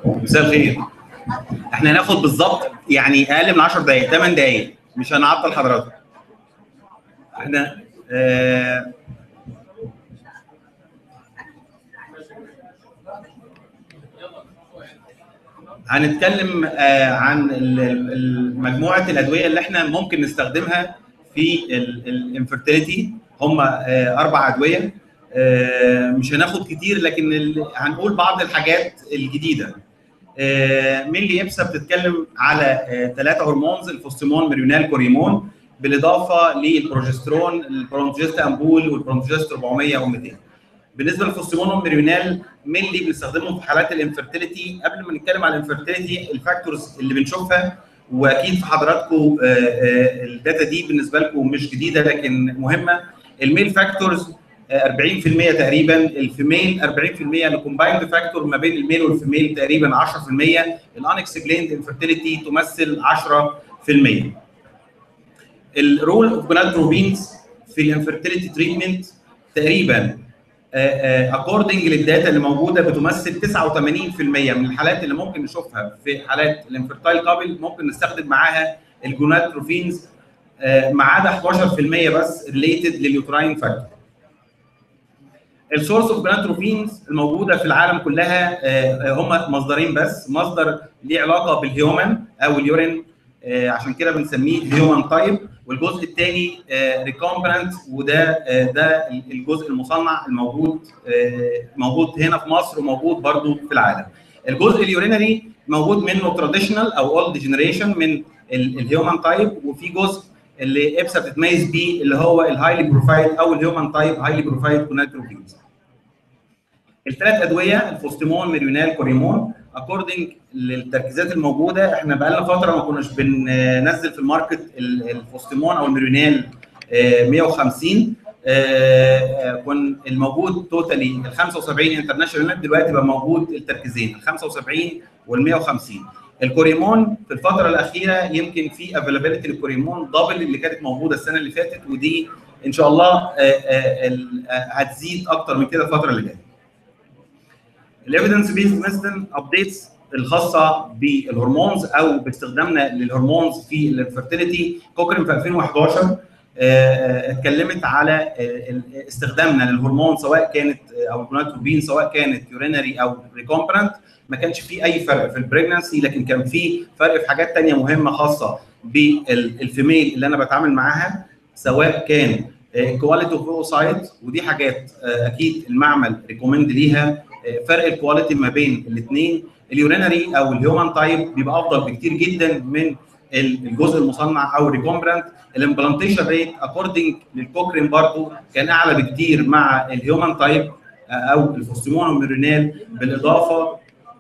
مساء الخير احنا هناخد بالظبط يعني اقل من 10 دقائق 8 دقائق مش هنعطل حضرتك احنا آه هنتكلم آه عن ال- ال- مجموعه الادويه اللي احنا ممكن نستخدمها في الانفرتيليتي هم آه اربع ادويه آه مش هناخد كتير لكن ال- هنقول بعض الحاجات الجديده آه، ميلي ابسا بتتكلم على ثلاثه هرمونز الفوستيمون مريونال كوريمون بالاضافه للبروجسترون البرونجست امبول والبرونجست 400 و200 بالنسبه للفوستيمون والمريونال مينلي بنستخدمهم في حالات الانفرتيليتي قبل ما نتكلم على الانفرتيليتي الفاكتورز اللي بنشوفها واكيد في حضراتكم آه، آه، الداتا دي بالنسبه لكم مش جديده لكن مهمه الميل فاكتورز 40% تقريبا الفيميل 40% الكومبايند فاكتور ما بين الميل والفيميل تقريبا 10% الانكسبليند انفرتيليتي تمثل 10% الرول اوف جونادوتروبينز في الانفرتيليتي تريتمنت تقريبا اكوردنج للداتا اللي موجوده بتمثل 89% من الحالات اللي ممكن نشوفها في حالات الانفرتايل كابل ممكن نستخدم معاها الجونادوتروفينز ما عدا 11% بس ريليتد لليوتراين فاكتور السورس اوف جونادوتروفينز الموجوده في العالم كلها هم مصدرين بس مصدر ليه علاقه بالهيومن او اليورين عشان كده بنسميه هيومن تايب والجزء الثاني ريكومبرنت وده ده الجزء المصنع الموجود موجود هنا في مصر وموجود برضو في العالم الجزء اليورينري موجود منه تراديشنال او اولد جنريشن من الهيومن تايب وفي جزء اللي ابسا بتتميز بيه اللي هو الهايلي بروفايد او الهيومن تايب هايلي بروفايد كوناتروفينز الثلاث ادويه الفوستيمون ميريونال كوريمون اكوردنج للتركيزات الموجوده احنا بقى لنا فتره ما كناش بننزل في الماركت الفوستيمون او الميريونال 150 كان الموجود توتالي ال 75 انترناشونال دلوقتي بقى موجود التركيزين ال 75 وال 150 الكوريمون في الفتره الاخيره يمكن في افيلابيلتي للكوريمون دبل اللي كانت موجوده السنه اللي فاتت ودي ان شاء الله هتزيد اكتر من كده الفتره اللي جايه الايفيدنس بيزد ميثود ابديتس الخاصه بالهرمونز او باستخدامنا للهرمونز في الفيرتيليتي كوكرين في 2011 اتكلمت على استخدامنا للهرمون سواء كانت او الجوناتروبين سواء كانت يورينري او ريكومبرنت ما كانش في اي فرق في البريجنسي لكن كان في فرق في حاجات ثانيه مهمه خاصه بالفيميل اللي انا بتعامل معاها سواء كان كواليتي اوف اوسايت ودي حاجات اكيد المعمل ريكومند ليها فرق الكواليتي ما بين الاثنين اليورينري او الهيومن تايب بيبقى افضل بكتير جدا من الجزء المصنع او الريكومبرنت الامبلانتيشن ريت اكوردنج للكوكرين برضو كان اعلى بكتير مع الهيومن تايب او الفوستيمون والميرينال بالاضافه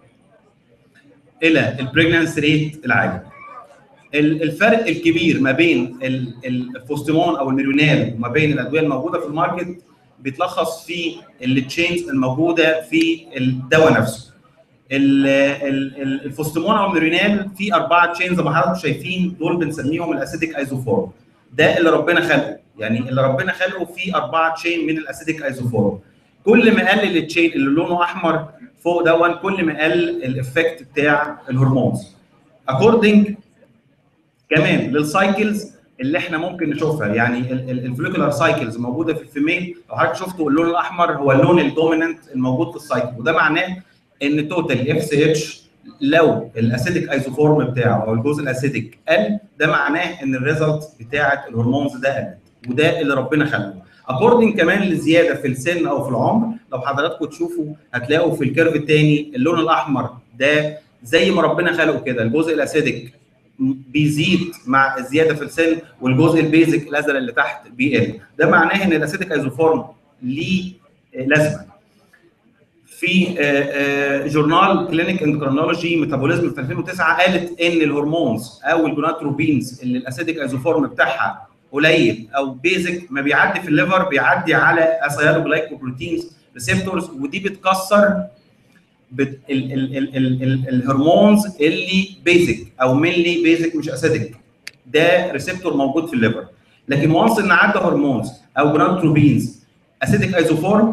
الى البريجنانس ريت العالي الفرق الكبير ما بين الفوستيمون او الميريونال وما بين الادويه الموجوده في الماركت بيتلخص في التشينز الموجوده في الدواء نفسه الفوستيمون او الميرينال في اربعه تشينز زي ما حضراتكم شايفين دول بنسميهم الاسيديك ايزوفورم ده اللي ربنا خلقه يعني اللي ربنا خلقه فيه اربعه تشين من الاسيديك ايزوفورم كل ما قلل التشين اللي لونه احمر فوق دون كل ما قل الافكت بتاع الهرمونز اكوردنج كمان للسايكلز اللي احنا ممكن نشوفها يعني الفوليكولار سايكلز موجوده في الفيميل لو حضرتك شفتوا اللون الاحمر هو اللون الدوميننت الموجود في السايكل وده معناه ان توتال اف سي اتش لو الاسيديك ايزوفورم بتاعه او الجزء الاسيديك قل ده معناه ان الريزلت بتاعه الهرمونز ده قلت وده اللي ربنا خلقه اكوردنج كمان للزياده في السن او في العمر لو حضراتكم تشوفوا هتلاقوا في الكيرف الثاني اللون الاحمر ده زي ما ربنا خلقه كده الجزء الاسيديك بيزيد مع الزياده في السن والجزء البيزك الازرق اللي تحت بيقل ده معناه ان الاسيديك ايزوفورم ليه لازمه في جورنال كلينيك اندكرونولوجي ميتابوليزم في 2009 قالت ان الهرمونز او الجوناتروبينز اللي الاسيديك ايزوفورم بتاعها قليل او بيزك ما بيعدي في الليفر بيعدي على اسيالوجلايكوبروتينز ريسبتورز ودي بتكسر بت ال ال ال ال ال الهرمونز اللي بيزك او مينلي بيزك مش اسيدك ده ريسبتور موجود في الليفر لكن وانس ان عدى هرمونز او جرانتروبينز اسيدك ايزوفورم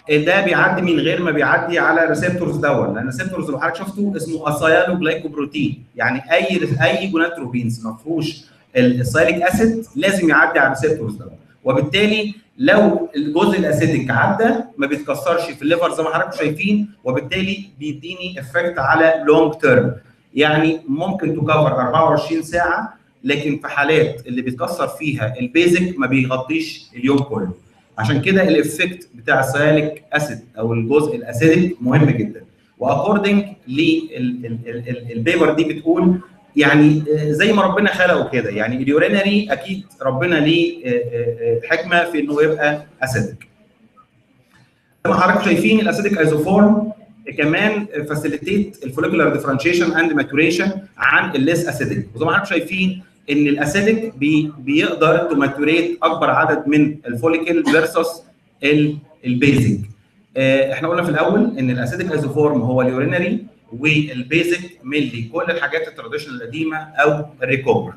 ده بيعدي من غير ما بيعدي على ريسبتورز دون لان الريسبتورز لو حضرتك شفته اسمه اسايلو جلايكوبروتين يعني اي اي جوناتروبينز ما فيهوش السايليك اسيد لازم يعدي على الريسبتورز دون وبالتالي لو الجزء الاسيدك عدى ما بيتكسرش في الليفر زي ما حضراتكم شايفين وبالتالي بيديني افكت على لونج تيرم يعني ممكن تكفر 24 ساعه لكن في حالات اللي بيتكسر فيها البيزك ما بيغطيش اليوم كله عشان كده الافكت بتاع السياليك اسيد او الجزء الاسيدك مهم جدا واكوردنج للبيبر دي بتقول يعني زي ما ربنا خلقه كده يعني اليورينري اكيد ربنا ليه حكمه في انه يبقى اسيدك زي ما حضراتكم شايفين الاسيدك ايزوفورم كمان فاسيليتيت الفوليكولار ديفرنشيشن اند ماتوريشن عن الليس اسيدك وزي ما حضراتكم شايفين ان الاسيدك بي بيقدر توماتوريت اكبر عدد من الفوليكل فيرسس البيزك احنا قلنا في الاول ان الاسيدك ايزوفورم هو اليورينري والبيزك مينلي كل الحاجات التراديشنال القديمه او الريكوبر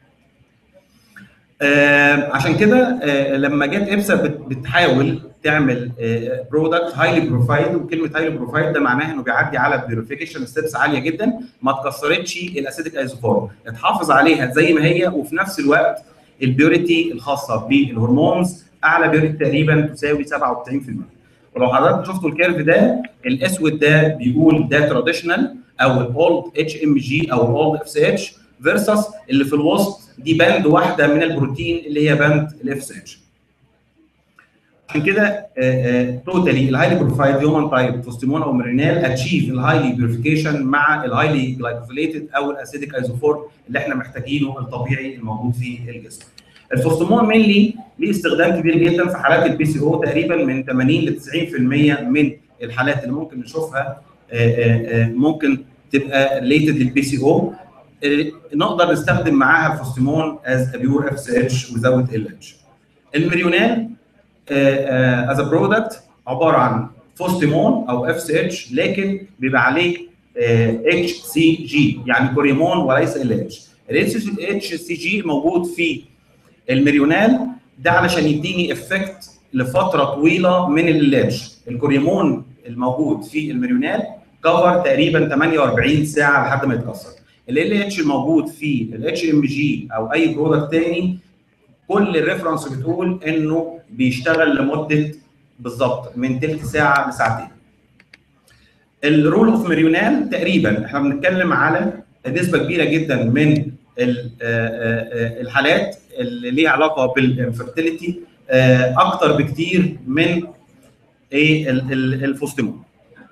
آه عشان كده آه لما جت ابسا بتحاول تعمل آه برودكت هايلي بروفايل وكلمه هايلي بروفايل ده معناها انه بيعدي على بيوريفيكيشن ستيبس عاليه جدا ما اتكسرتش الاسيديك ايزوفورم اتحافظ عليها زي ما هي وفي نفس الوقت البيوريتي الخاصه بالهرمونز اعلى بيوريتي تقريبا تساوي 97% ولو حضرتك شفتوا الكيرف ده الاسود ده بيقول ده تراديشنال او الاولد اتش ام جي او الاولد اف سي اتش فيرسس اللي في الوسط دي باند واحده من البروتين اللي هي باند الاف سي اتش عشان كده توتالي الهايلي بروفايد هيومن تايب فوستيمون او مرينال اتشيف الهايلي بيوريفيكيشن مع الهايلي جلايكوفيليتد او الاسيديك ايزوفور اللي احنا محتاجينه الطبيعي الموجود في الجسم. الفوستومون مينلي ليه استخدام كبير جدا في حالات البي سي او تقريبا من 80 ل 90% من الحالات اللي ممكن نشوفها ممكن تبقى ريليتد للبي سي او نقدر نستخدم معاها الفوستيمون از بيور اف سي اتش وزود ال اتش. المريونال از ا برودكت عباره عن فوستيمون او اف سي اتش لكن بيبقى عليه اتش سي جي يعني كوريمون وليس ال اتش. الاتش سي جي موجود في المريونال ده علشان يديني افكت لفتره طويله من اللاتش الكوريمون الموجود في المريونال كفر تقريبا 48 ساعه لحد ما يتكسر ال اتش الموجود في الاتش ام جي او اي برودكت تاني كل الريفرنس بتقول انه بيشتغل لمده بالظبط من ثلث ساعه لساعتين الرول اوف مريونال تقريبا احنا بنتكلم على نسبه كبيره جدا من الحالات اللي ليها علاقه بالانفرتيليتي اكتر بكتير من ايه الفوستيمون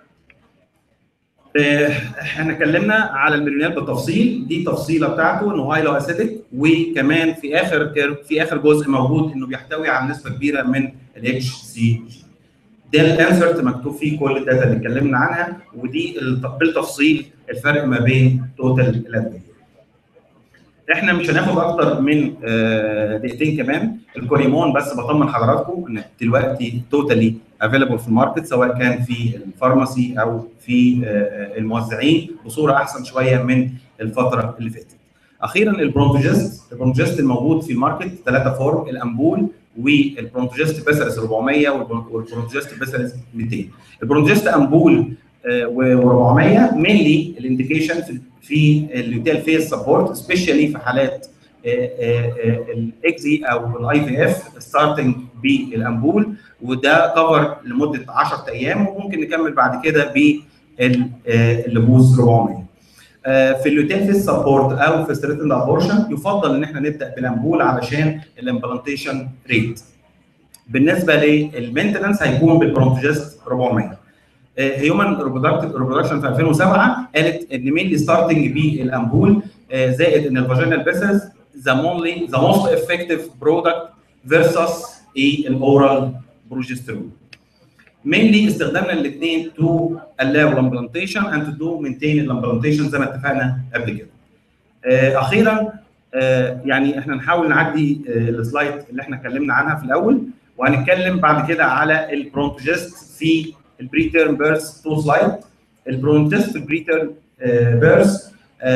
احنا اتكلمنا على المليونات بالتفصيل دي تفصيله بتاعته انه هايلو اسيدك وكمان في اخر في اخر جزء موجود انه بيحتوي على نسبه كبيره من الاتش سي جي ده الانسرت مكتوب فيه كل الداتا اللي اتكلمنا عنها ودي بالتفصيل الفرق ما بين توتال الادويه احنا مش هناخد اكتر من دقيقتين كمان الكوريمون بس بطمن حضراتكم ان دلوقتي توتالي افيلبل في الماركت سواء كان في الفارماسي او في الموزعين بصوره احسن شويه من الفتره اللي فاتت. اخيرا البرونتوجيست البرونتوجيست الموجود في الماركت ثلاثه فورم الامبول والبرونتوجيست بيسرس 400 والبرونتوجيست بيسرس 200 البرونتوجيست امبول و400 مينلي الانديكيشن في في اليوتيل فيس سبورت سبيشالي في حالات الاكزي او الاي في اف ستارتنج بالامبول وده كفر لمده 10 ايام وممكن نكمل بعد كده باللبوس 400 في اليوتيل فيس سبورت او في ستريتند ابورشن يفضل ان احنا نبدا بالامبول علشان الامبلانتيشن ريت بالنسبه للمينتنس هيكون بالبرونتوجيست 400 هيومن ريبرودكشن في 2007 قالت ان مين ستارتنج بالامبول زائد ان الفاجينال بيسز ذا مونلي ذا موست افكتيف برودكت فيرسس ايه الاورال بروجسترون mainly استخدامنا الاثنين تو allow implantation and to do maintain الامبلانتيشن زي ما اتفقنا قبل كده. اخيرا يعني احنا نحاول نعدي السلايد اللي احنا اتكلمنا عنها في الاول وهنتكلم بعد كده على البرونتوجيست في البري تيرم بيرث تو سلايد البرونتست البري تيرم بيرث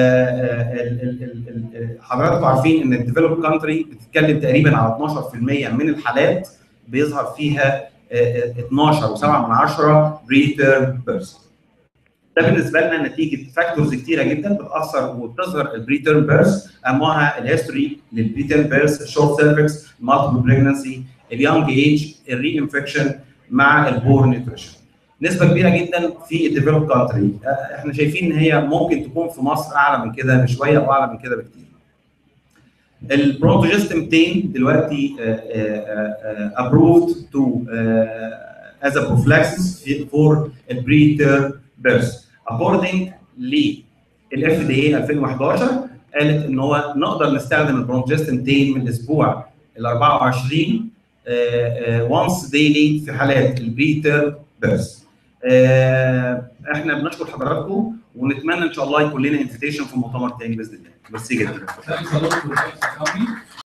حضراتكم عارفين ان الديفلوب كانتري بتتكلم تقريبا على 12% من الحالات بيظهر فيها 12 و7 من 10 بري تيرم بيرث ده بالنسبه لنا نتيجه فاكتورز كتيره جدا بتاثر وبتظهر البري تيرم بيرث اهمها الهيستوري للبري تيرم بيرث الشورت سيرفكس المالتيبل بريجنسي اليونج ايج الري انفكشن مع البور نيوتريشن نسبه كبيره جدا في الديفلوب كونتري احنا شايفين ان هي ممكن تكون في مصر اعلى من كده بشويه او اعلى من كده بكتير البروتوجست 200 دلوقتي ابروفد تو از ا بروفلاكسس فور البري تيرم بيرث according للاف دي اي 2011 قالت ان هو نقدر نستخدم البروجستين 200 من الاسبوع ال 24 وانس ديلي في حالات البري تيرم بيرث احنا بنشكر حضراتكم ونتمنى ان شاء الله يكون لنا انفيتيشن في مؤتمر تاني باذن الله ميرسي جدا